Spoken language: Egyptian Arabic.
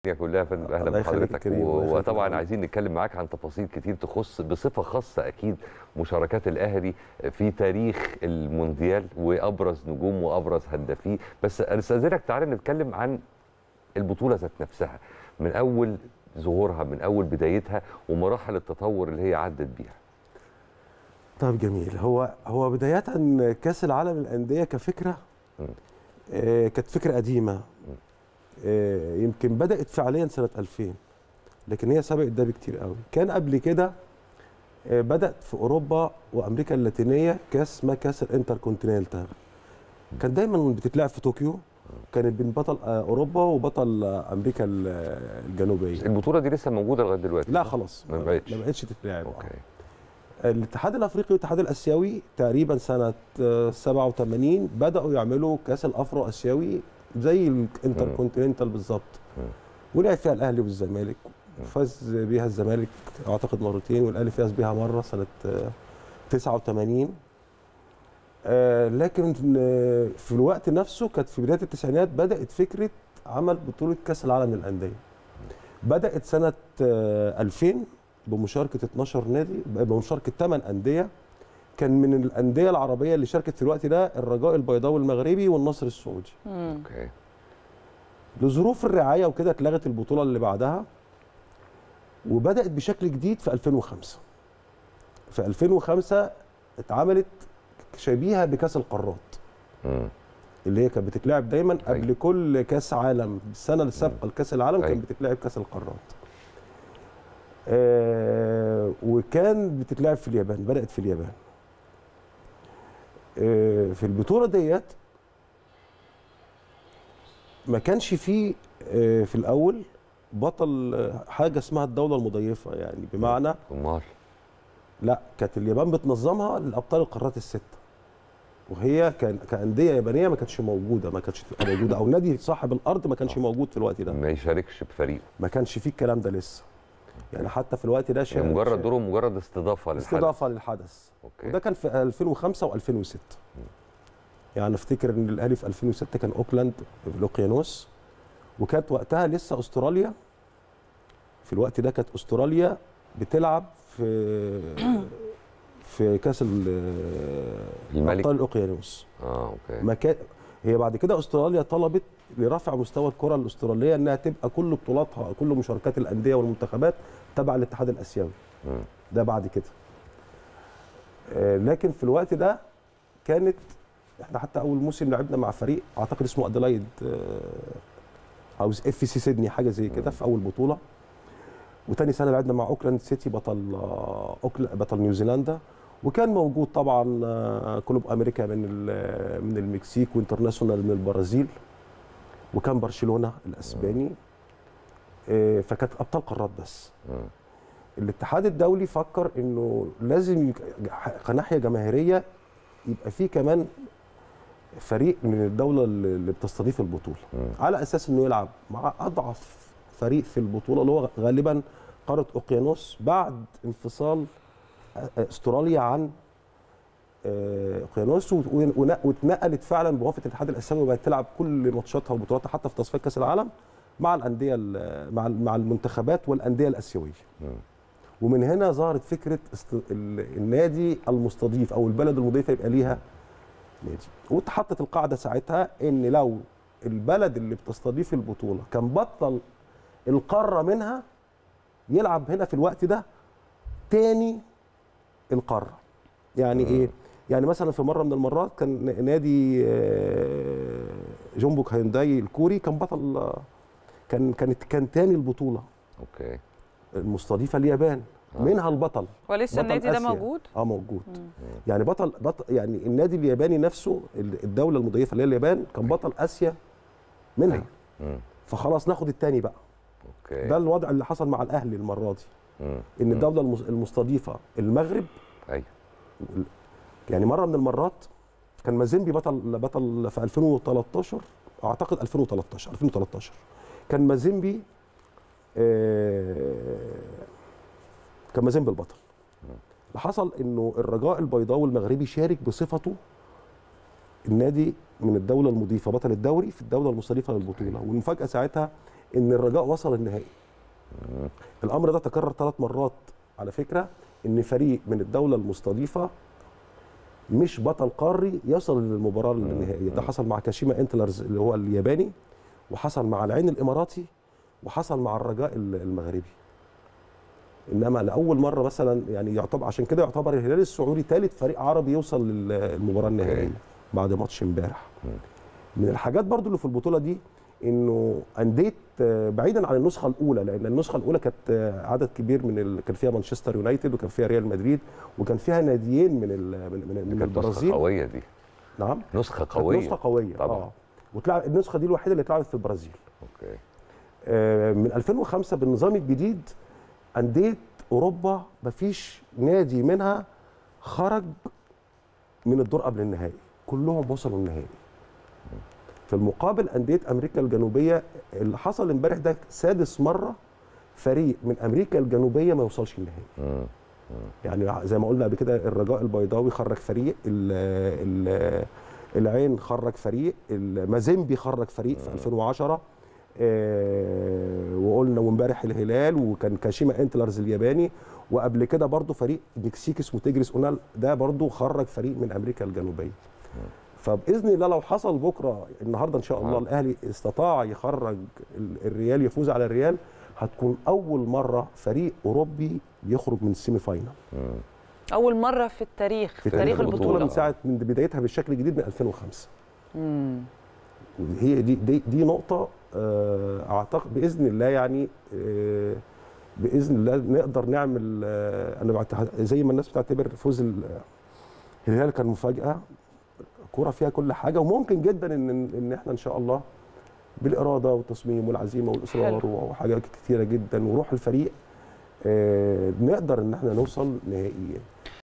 كلها يا فندم اهلا الله يخليك يا بحضرتك كريم، الله و- يخليك وطبعا يا عايزين نتكلم معاك عن تفاصيل كتير تخص بصفه خاصه اكيد مشاركات الاهلي في تاريخ المونديال وابرز نجوم وابرز هدافيه بس استاذنك تعالى نتكلم عن البطوله ذات نفسها من اول ظهورها من اول بدايتها ومراحل التطور اللي هي عدت بيها طيب جميل هو هو بداية كأس العالم للأندية كفكرة مم. آه كانت فكرة قديمة آه يمكن بدأت فعليا سنة 2000 لكن هي سبقت ده بكتير قوي كان قبل كده آه بدأت في أوروبا وأمريكا اللاتينية كأس ما كأس الانتر كونتيننتال كان دايما بتتلعب في طوكيو كانت بين بطل آه أوروبا وبطل آه أمريكا ال- الجنوبية البطوله دي لسه موجوده لغايه دلوقتي لا صح؟ خلاص ما بقتش. ما بقتش تتلعب اوكي الاتحاد الافريقي والاتحاد الاسيوي تقريبا سنه آه، 87 بداوا يعملوا كاس الافرو اسيوي زي الانتر مم. كونتيننتال بالظبط مم. ولعب فيها الاهلي والزمالك فاز بيها الزمالك اعتقد مرتين والاهلي فاز بيها مره سنه آه، 89 آه، لكن آه، في الوقت نفسه كانت في بدايه التسعينات بدات فكره عمل بطوله كاس العالم للانديه بدات سنه آه، 2000 بمشاركه 12 نادي بمشاركه 8 انديه كان من الانديه العربيه اللي شاركت في الوقت ده الرجاء البيضاوي المغربي والنصر السعودي مم. اوكي لظروف الرعايه وكده اتلغت البطوله اللي بعدها وبدات بشكل جديد في 2005 في 2005 اتعملت شبيهه بكاس القارات مم. اللي هي كانت بتتلعب دايما أيوة. قبل كل كاس عالم السنه السابقه لكاس العالم أيوة. كانت بتتلعب كاس القارات آه وكان بتتلعب في اليابان بدات في اليابان آه في البطوله ديت ما كانش فيه آه في الاول بطل آه، حاجه اسمها الدوله المضيفه يعني بمعنى امال لا كانت اليابان بتنظمها لابطال القارات السته وهي كان كانديه يابانيه ما كانتش موجوده ما كانتش تبقى موجوده او نادي صاحب الارض ما كانش موجود في الوقت ده ما يشاركش بفريق ما كانش فيه الكلام ده لسه يعني حتى في الوقت ده شا- يعني مجرد شا- دورهم مجرد استضافه للحدث استضافه للحدث اوكي وده كان في 2005 و2006 يعني افتكر ان الاهلي في 2006 كان اوكلاند في الاوقيانوس وكانت وقتها لسه استراليا في الوقت ده كانت استراليا بتلعب في في كاس ال- الملك. ابطال الاوقيانوس اه اوكي مكان هي بعد كده استراليا طلبت لرفع مستوى الكره الاستراليه انها تبقى كل بطولاتها كل مشاركات الانديه والمنتخبات تبع الاتحاد الاسيوي مم. ده بعد كده آه، لكن في الوقت ده كانت احنا حتى اول موسم لعبنا مع فريق اعتقد اسمه ادلايد آه، او اف سي سيدني حاجه زي كده في اول بطوله وتاني سنه لعبنا مع اوكلاند سيتي بطل آه، أوكلا بطل نيوزيلندا وكان موجود طبعا آه، كلوب امريكا من ال- من المكسيك وانترناسيونال من البرازيل وكان برشلونه الاسباني آه، فكانت ابطال قارات بس مم. الاتحاد الدولي فكر انه لازم يك- كناحيه جماهيريه يبقى في كمان فريق من الدوله اللي اللي بتستضيف البطوله مم. على اساس انه يلعب مع اضعف فريق في البطوله اللي هو غالبا قاره اوقيانوس بعد انفصال استراليا عن آه، اوقيانوس و- ون- واتنقلت فعلا بوافقه الاتحاد الاسيوي وبقت تلعب كل ماتشاتها وبطولاتها حتى في تصفيات كاس العالم مع الانديه ال- مع ال- مع المنتخبات والانديه الاسيويه مم. ومن هنا ظهرت فكره است... ال- النادي المستضيف او البلد المضيفه يبقى ليها نادي واتحطت القاعده ساعتها ان لو البلد اللي بتستضيف البطوله كان بطل القاره منها يلعب هنا في الوقت ده تاني القاره يعني مم. ايه يعني مثلا في مره من المرات كان نادي آه، جومبوك هيونداي الكوري كان بطل آه، كان كانت كان تاني البطوله اوكي المستضيفه اليابان آه. منها البطل ولسه بطل النادي ده آسيا. موجود اه موجود مم. يعني بطل, بطل يعني النادي الياباني نفسه ال- الدوله المضيفه اللي هي اليابان كان بطل اسيا منها مم. فخلاص ناخد التاني بقى اوكي ده الوضع اللي حصل مع الاهلي المره دي مم. ان مم. الدوله المس- المستضيفه المغرب ايوه يعني مره من المرات كان مازيمبي بطل بطل في 2013 اعتقد 2013 2013 كان مازيمبي آه، كان مازيمبي البطل اللي حصل انه الرجاء البيضاوي المغربي شارك بصفته النادي من الدوله المضيفه بطل الدوري في الدوله المستضيفه للبطوله والمفاجاه ساعتها ان الرجاء وصل النهائي الامر ده تكرر ثلاث مرات على فكره ان فريق من الدوله المستضيفه مش بطل قاري يصل للمباراه النهائيه ده حصل مع كاشيما انتلرز اللي هو الياباني وحصل مع العين الاماراتي وحصل مع الرجاء المغربي انما لاول مره مثلا يعني يعتبر عشان كده يعتبر الهلال السعودي ثالث فريق عربي يوصل للمباراه النهائيه بعد ماتش امبارح من الحاجات برضو اللي في البطوله دي انه انديه بعيدا عن النسخه الاولى لان النسخه الاولى كانت عدد كبير من ال... كان فيها مانشستر يونايتد وكان فيها ريال مدريد وكان فيها ناديين من ال... من, من البرازيل نسخه قويه دي نعم نسخه قويه نسخه قويه طبعا اه وتلعب النسخه دي الوحيده اللي اتلعبت في البرازيل اوكي آه من 2005 بالنظام الجديد انديه اوروبا مفيش نادي منها خرج من الدور قبل النهائي كلهم وصلوا النهائي في المقابل انديه امريكا الجنوبيه اللي حصل امبارح ده سادس مره فريق من امريكا الجنوبيه ما يوصلش النهائي يعني زي ما قلنا قبل كده الرجاء البيضاوي خرج فريق ال ال العين خرج فريق المازيمبي خرج فريق في 2010 آه وقلنا وامبارح الهلال وكان كاشيما انتلرز الياباني وقبل كده برضو فريق مكسيكي اسمه تيجريس اونال ده برضو خرج فريق من امريكا الجنوبيه فباذن الله لو حصل بكره النهارده ان شاء الله الاهلي استطاع يخرج الريال يفوز على الريال هتكون اول مره فريق اوروبي يخرج من السيمي فاينال اول مره في التاريخ في, في تاريخ البطوله, البطولة من ساعه من بدايتها بالشكل الجديد من 2005 امم هي دي دي, دي نقطه اعتقد باذن الله يعني باذن الله نقدر نعمل انا زي ما الناس بتعتبر فوز الهلال كان مفاجاه كوره فيها كل حاجه وممكن جدا ان ان احنا ان شاء الله بالاراده والتصميم والعزيمه والاصرار حلو. وحاجات كثيره جدا وروح الفريق آه نقدر ان احنا نوصل نهائيا